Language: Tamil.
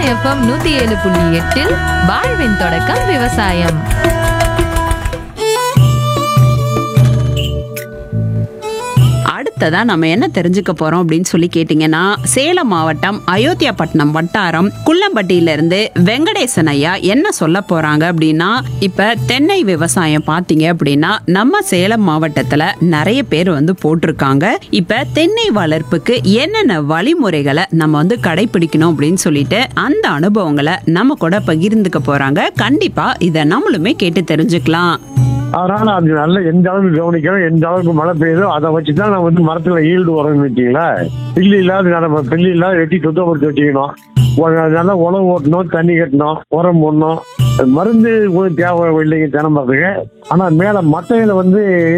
எஃப்எம் நூத்தி ஏழு புள்ளி எட்டில் வாழ்வின் தொடக்கம் விவசாயம் அடுத்ததா நம்ம என்ன தெரிஞ்சுக்க போறோம் அப்படின்னு சொல்லி கேட்டீங்கன்னா சேலம் மாவட்டம் அயோத்தியாபட்டினம் வட்டாரம் குள்ளம்பட்டியில இருந்து வெங்கடேசன் ஐயா என்ன சொல்ல போறாங்க அப்படின்னா இப்ப தென்னை விவசாயம் பாத்தீங்க அப்படின்னா நம்ம சேலம் மாவட்டத்துல நிறைய பேர் வந்து போட்டிருக்காங்க இப்ப தென்னை வளர்ப்புக்கு என்னென்ன வழிமுறைகளை நம்ம வந்து கடைபிடிக்கணும் அப்படின்னு சொல்லிட்டு அந்த அனுபவங்களை நம்ம கூட பகிர்ந்துக்க போறாங்க கண்டிப்பா இதை நம்மளுமே கேட்டு தெரிஞ்சுக்கலாம் அதனால அது நல்ல எந்த அளவுக்கு கவனிக்கணும் எந்த அளவுக்கு மழை பெய்யுதோ அதை வச்சு தான் நம்ம வந்து மரத்துல ஈல்டு வரோம்னு வச்சிங்களா பில்லு இல்லாத நம்ம பில்லு இல்லாத வெட்டி சுத்தப்படுத்தி வச்சுக்கணும் ஒரு நல்லா உழவு ஓட்டணும் தண்ணி கட்டணும் உரம் போடணும் மருந்து கூட தேவை இல்லைங்க தினம்பறதுக்கு ஆனா மேல மட்டையில வந்து